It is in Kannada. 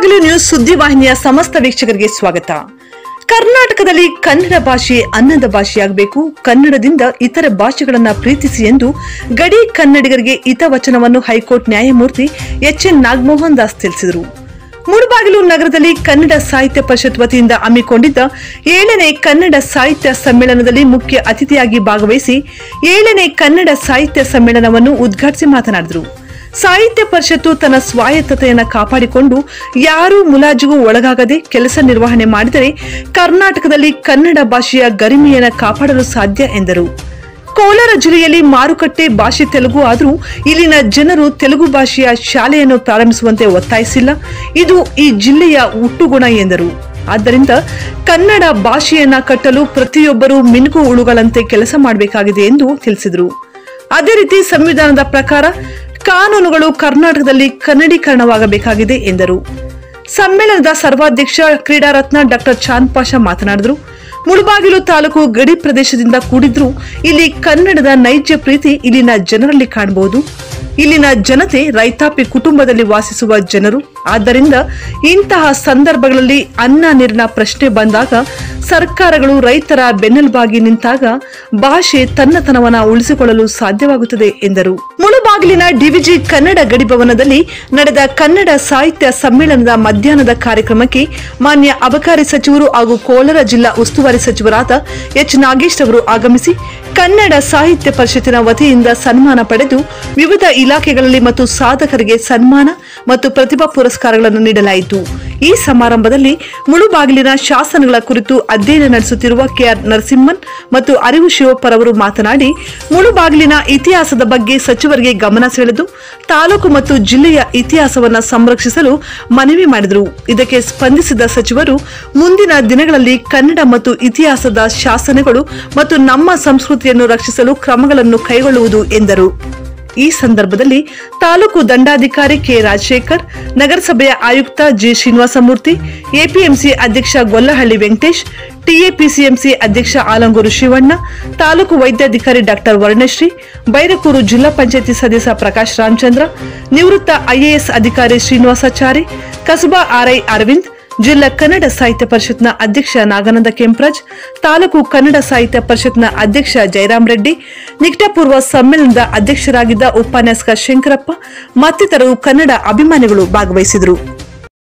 ಮುಳುಬಾಗಿಲು ನ್ಯೂಸ್ ಸುದ್ದಿವಾಹಿನಿಯ ಸಮಸ್ತ ವೀಕ್ಷಕರಿಗೆ ಸ್ವಾಗತ ಕರ್ನಾಟಕದಲ್ಲಿ ಕನ್ನಡ ಭಾಷೆ ಅನ್ನದ ಭಾಷೆಯಾಗಬೇಕು ಕನ್ನಡದಿಂದ ಇತರ ಭಾಷೆಗಳನ್ನ ಪ್ರೀತಿಸಿ ಎಂದು ಗಡಿ ಕನ್ನಡಿಗರಿಗೆ ಹಿತವಚನವನ್ನು ಹೈಕೋರ್ಟ್ ನ್ಯಾಯಮೂರ್ತಿ ಎಚ್ ಎನ್ ನಾಗಮೋಹನ್ ದಾಸ್ ತಿಳಿಸಿದರು ಮುಳುಬಾಗಿಲು ನಗರದಲ್ಲಿ ಕನ್ನಡ ಸಾಹಿತ್ಯ ಪರಿಷತ್ ವತಿಯಿಂದ ಹಮ್ಮಿಕೊಂಡಿದ್ದ ಏಳನೇ ಕನ್ನಡ ಸಾಹಿತ್ಯ ಸಮ್ಮೇಳನದಲ್ಲಿ ಮುಖ್ಯ ಅತಿಥಿಯಾಗಿ ಭಾಗವಹಿಸಿ ಏಳನೇ ಕನ್ನಡ ಸಾಹಿತ್ಯ ಸಮ್ಮೇಳನವನ್ನು ಉದ್ಘಾಟಿಸಿ ಮಾತನಾಡಿದರು ಸಾಹಿತ್ಯ ಪರಿಷತ್ತು ತನ್ನ ಸ್ವಾಯತ್ತತೆಯನ್ನು ಕಾಪಾಡಿಕೊಂಡು ಯಾರೂ ಮುಲಾಜಿಗೂ ಒಳಗಾಗದೆ ಕೆಲಸ ನಿರ್ವಹಣೆ ಮಾಡಿದರೆ ಕರ್ನಾಟಕದಲ್ಲಿ ಕನ್ನಡ ಭಾಷೆಯ ಗರಿಮೆಯನ್ನು ಕಾಪಾಡಲು ಸಾಧ್ಯ ಎಂದರು ಕೋಲಾರ ಜಿಲ್ಲೆಯಲ್ಲಿ ಮಾರುಕಟ್ಟೆ ಭಾಷೆ ತೆಲುಗು ಆದರೂ ಇಲ್ಲಿನ ಜನರು ತೆಲುಗು ಭಾಷೆಯ ಶಾಲೆಯನ್ನು ಪ್ರಾರಂಭಿಸುವಂತೆ ಒತ್ತಾಯಿಸಿಲ್ಲ ಇದು ಈ ಜಿಲ್ಲೆಯ ಹುಟ್ಟುಗುಣ ಎಂದರು ಆದ್ದರಿಂದ ಕನ್ನಡ ಭಾಷೆಯನ್ನ ಕಟ್ಟಲು ಪ್ರತಿಯೊಬ್ಬರೂ ಮಿನುಗು ಉಳುಗಳಂತೆ ಕೆಲಸ ಮಾಡಬೇಕಾಗಿದೆ ಎಂದು ತಿಳಿಸಿದರು ಅದೇ ರೀತಿ ಸಂವಿಧಾನದ ಪ್ರಕಾರ ಕಾನೂನುಗಳು ಕರ್ನಾಟಕದಲ್ಲಿ ಕನ್ನಡೀಕರಣವಾಗಬೇಕಾಗಿದೆ ಎಂದರು ಸಮ್ಮೇಳನದ ಸರ್ವಾಧ್ಯಕ್ಷ ಕ್ರೀಡಾರತ್ನ ಡಾಕ್ಟರ್ ಚಾಂದ್ ಪಾಷಾ ಮಾತನಾಡಿದರು ಮುಳುಬಾಗಿಲು ತಾಲೂಕು ಗಡಿ ಪ್ರದೇಶದಿಂದ ಕೂಡಿದ್ರೂ ಇಲ್ಲಿ ಕನ್ನಡದ ನೈಜ ಪ್ರೀತಿ ಇಲ್ಲಿನ ಜನರಲ್ಲಿ ಕಾಣಬಹುದು ಇಲ್ಲಿನ ಜನತೆ ರೈತಾಪಿ ಕುಟುಂಬದಲ್ಲಿ ವಾಸಿಸುವ ಜನರು ಆದ್ದರಿಂದ ಇಂತಹ ಸಂದರ್ಭಗಳಲ್ಲಿ ಅನ್ನ ನೀರಿನ ಪ್ರಶ್ನೆ ಬಂದಾಗ ಸರ್ಕಾರಗಳು ರೈತರ ಬೆನ್ನೆಲುಬಾಗಿ ನಿಂತಾಗ ಭಾಷೆ ತನ್ನತನವನ್ನ ಉಳಿಸಿಕೊಳ್ಳಲು ಸಾಧ್ಯವಾಗುತ್ತದೆ ಎಂದರು ಮುಳುಬಾಗಿಲಿನ ಡಿವಿಜಿ ಕನ್ನಡ ಗಡಿ ಭವನದಲ್ಲಿ ನಡೆದ ಕನ್ನಡ ಸಾಹಿತ್ಯ ಸಮ್ಮೇಳನದ ಮಧ್ಯಾಹ್ನದ ಕಾರ್ಯಕ್ರಮಕ್ಕೆ ಮಾನ್ಯ ಅಬಕಾರಿ ಸಚಿವರು ಹಾಗೂ ಕೋಲಾರ ಜಿಲ್ಲಾ ಉಸ್ತುವಾರಿ ಸಚಿವರಾದ ಎಚ್ ನಾಗೇಶ್ ಅವರು ಆಗಮಿಸಿ ಕನ್ನಡ ಸಾಹಿತ್ಯ ಪರಿಷತ್ತಿನ ವತಿಯಿಂದ ಸನ್ಮಾನ ಪಡೆದು ವಿವಿಧ ಇಲಾಖೆಗಳಲ್ಲಿ ಮತ್ತು ಸಾಧಕರಿಗೆ ಸನ್ಮಾನ ಮತ್ತು ಪ್ರತಿಭಾ ಪುರಸ್ಕಾರಗಳನ್ನು ನೀಡಲಾಯಿತು ಈ ಸಮಾರಂಭದಲ್ಲಿ ಮುಳುಬಾಗಿಲಿನ ಶಾಸನಗಳ ಕುರಿತು ಅಧ್ಯಯನ ನಡೆಸುತ್ತಿರುವ ಕೆಆರ್ ನರಸಿಂಹನ್ ಮತ್ತು ಅರಿವು ಶಿವಪ್ಪರ್ ಅವರು ಮಾತನಾಡಿ ಮುಳುಬಾಗಿಲಿನ ಇತಿಹಾಸದ ಬಗ್ಗೆ ಸಚಿವರಿಗೆ ಗಮನ ಸೆಳೆದು ತಾಲೂಕು ಮತ್ತು ಜಿಲ್ಲೆಯ ಇತಿಹಾಸವನ್ನು ಸಂರಕ್ಷಿಸಲು ಮನವಿ ಮಾಡಿದರು ಇದಕ್ಕೆ ಸ್ಪಂದಿಸಿದ ಸಚಿವರು ಮುಂದಿನ ದಿನಗಳಲ್ಲಿ ಕನ್ನಡ ಮತ್ತು ಇತಿಹಾಸದ ಶಾಸನಗಳು ಮತ್ತು ನಮ್ಮ ಸಂಸ್ಕೃತಿಯನ್ನು ರಕ್ಷಿಸಲು ಕ್ರಮಗಳನ್ನು ಕೈಗೊಳ್ಳುವುದು ಎಂದರು ಈ ಸಂದರ್ಭದಲ್ಲಿ ತಾಲೂಕು ದಂಡಾಧಿಕಾರಿ ಕೆ ರಾಜಶೇಖರ್ ನಗರಸಭೆಯ ಆಯುಕ್ತ ಜಿ ಶ್ರೀನಿವಾಸಮೂರ್ತಿ ಎಪಿಎಂಸಿ ಅಧ್ಯಕ್ಷ ಗೊಲ್ಲಹಳ್ಳಿ ವೆಂಕಟೇಶ್ ಟಿಎಪಿಸಿಎಂಸಿ ಅಧ್ಯಕ್ಷ ಆಲಂಗೂರು ಶಿವಣ್ಣ ತಾಲೂಕು ವೈದ್ಯಾಧಿಕಾರಿ ಡಾಕ್ಟರ್ ವರ್ಣಶ್ರೀ ಬೈರಕೂರು ಜಿಲ್ಲಾ ಪಂಚಾಯತಿ ಸದಸ್ಯ ಪ್ರಕಾಶ್ ರಾಮಚಂದ್ರ ನಿವೃತ್ತ ಐಎಎಸ್ ಅಧಿಕಾರಿ ಶ್ರೀನಿವಾಸಾಚಾರಿ ಕಸಬಾ ಆರ್ಐ ಅರವಿಂದ್ ಜಿಲ್ಲಾ ಕನ್ನಡ ಸಾಹಿತ್ಯ ಪರಿಷತ್ನ ಅಧ್ಯಕ್ಷ ನಾಗಾನಂದ ಕೆಂಪರಾಜ್ ತಾಲೂಕು ಕನ್ನಡ ಸಾಹಿತ್ಯ ಪರಿಷತ್ನ ಅಧ್ಯಕ್ಷ ಜಯರಾಮ್ ರೆಡ್ಡಿ ನಿಕಟಪೂರ್ವ ಸಮ್ಮೇಳನದ ಅಧ್ಯಕ್ಷರಾಗಿದ್ದ ಉಪನ್ಯಾಸಕ ಶಂಕರಪ್ಪ ಮತ್ತಿತರರು ಕನ್ನಡ ಅಭಿಮಾನಿಗಳು ಭಾಗವಹಿಸಿದರು